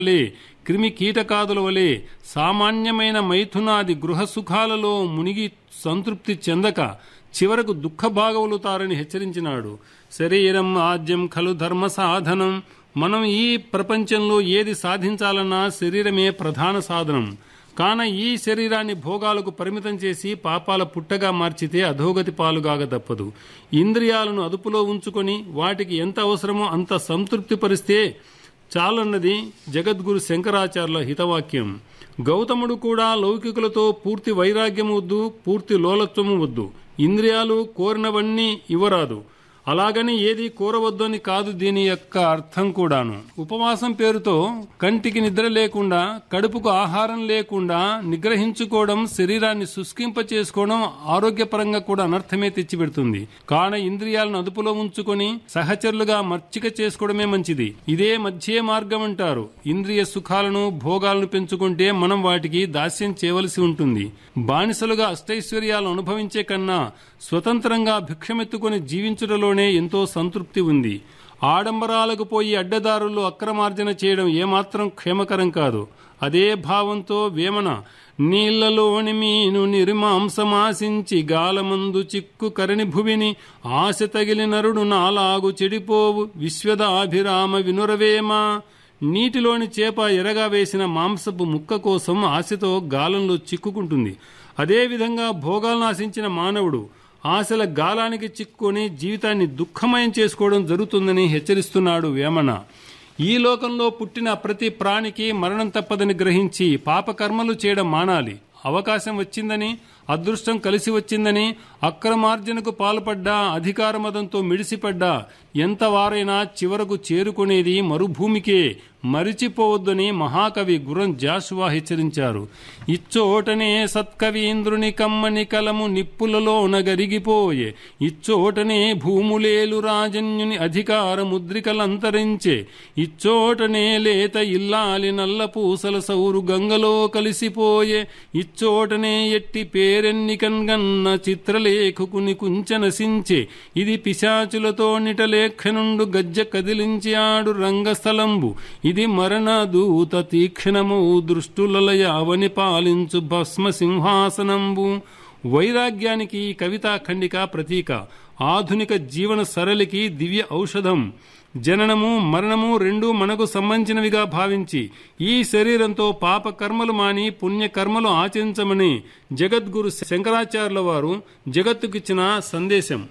వలె క్రిమి కీటకాదుల వలె సామాన్యమైన మైథునాది గృహ సుఖాలలో మునిగి సంతృప్తి చెందక చివరకు దుఃఖభాగవులుతారని హెచ్చరించినాడు శరీరం ఆద్యం ఖలు ధర్మ సాధనం మనం ఈ ప్రపంచంలో ఏది సాధించాలన్నా శరీరమే ప్రధాన సాధనం కాన ఈ శరీరాన్ని భోగాలకు పరిమితం చేసి పాపాల పుట్టగా మార్చితే అధోగతి పాలుగాక తప్పదు ఇంద్రియాలను అదుపులో ఉంచుకొని వాటికి ఎంత అవసరమో అంత సంతృప్తి పరిస్తే చాలన్నది జగద్గురు శంకరాచార్యుల హితవాక్యం గౌతముడు కూడా లౌకికులతో పూర్తి వైరాగ్యం వద్దు పూర్తి లోలత్వము వద్దు ఇంద్రియాలు కోరినవన్నీ ఇవ్వరాదు అలాగని ఏది కోరవద్దని కాదు దీని యొక్క అర్థం కూడాను ఉపవాసం పేరుతో కంటికి నిద్ర లేకుండా కడుపుకు ఆహారం లేకుండా నిగ్రహించుకోవడం శరీరాన్ని శుష్కింప చేసుకోవడం ఆరోగ్యపరంగా కూడా అనర్థమే తెచ్చిపెడుతుంది కాన ఇంద్రియాలను అదుపులో ఉంచుకొని సహచరులుగా మర్చిక చేసుకోవడమే మంచిది ఇదే మధ్య మార్గం అంటారు ఇంద్రియ సుఖాలను భోగాలను పెంచుకుంటే మనం వాటికి దాస్యం చేయవలసి ఉంటుంది బానిసలుగా అష్టైశ్వర్యాలను అనుభవించే కన్నా స్వతంత్రంగా భిక్షమెత్తుకొని జీవించుటలోనే ఎంతో సంతృప్తి ఉంది ఆడంబరాలకు పోయి అడ్డదారుల్లో అక్రమార్జన చేయడం ఏమాత్రం క్షేమకరం కాదు అదే భావంతో వేమన నీళ్లలోని మీను నిర్మాంసమాసించి గాలమందు చిక్కు కరణి భువిని ఆశ తగిలి నరుడు నాలాగు చెడిపోవు విశ్వదాభిరామ వినురవేమ నీటిలోని చేప ఎరగా వేసిన మాంసపు ముక్క కోసం ఆశతో గాలంలో చిక్కుకుంటుంది అదేవిధంగా భోగాలను ఆశించిన మానవుడు ఆశల గాలానికి చిక్కుకొని జీవితాన్ని దుఃఖమయం చేసుకోవడం జరుగుతుందని హెచ్చరిస్తున్నాడు వేమన ఈ లోకంలో పుట్టిన ప్రతి ప్రాణికి మరణం తప్పదని గ్రహించి పాపకర్మలు చేయడం మానాలి అవకాశం వచ్చిందని అదృష్టం కలిసి వచ్చిందని అక్రమార్జనకు పాల్పడ్డా అధికార మదంతో మిడిసిపడ్డా ఎంత వారైనా చివరకు చేరుకునేది మరుభూమికే మరిచిపోవద్దని మహాకవి గురం జాషువా హెచ్చరించారు ఇచ్చోటనే సత్కవీంద్రుని కమ్మని కలము నిప్పులలో నగరిగిపోయే ఇచ్చోటనే భూములేలు రాజన్యుని అధికార ముద్రికలంతరించే ఇచ్చోటనే లేత ఇల్లాలి నల్ల పూసల సౌరు గంగలో కలిసిపోయే ఇచ్చోటనే ఎట్టి పేరెన్నికన్గన్న చిత్రలేఖకుని కుంచనసించే ఇది పిశాచులతో నిటలేఖనుండు గజ్జ కదిలించి ఆడు రంగస్థలంబు ఇది మరణ దూత తీక్షణము దృష్టులయ అవని పాలించు భస్మ సింహాసనంబు వైరాగ్యానికి కవితా ఖండిక ప్రతీక ఆధునిక జీవన సరళికి దివ్య ఔషధం జననము మరణము రెండూ మనకు సంబంధించినవిగా భావించి ఈ శరీరంతో పాప కర్మలు మాని పుణ్యకర్మలు ఆచరించమని జగద్గురు శంకరాచార్యుల వారు జగత్తుకిచ్చిన సందేశం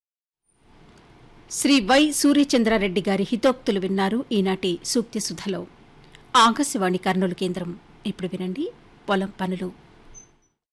శ్రీ వై సూర్యచంద్రారెడ్డి గారి హితోక్తులు విన్నారు ఈనాటి సూక్తి సుధలో ఆకాశవాణి కర్నూలు కేంద్రం ఇప్పుడు వినండి పొలం పనులు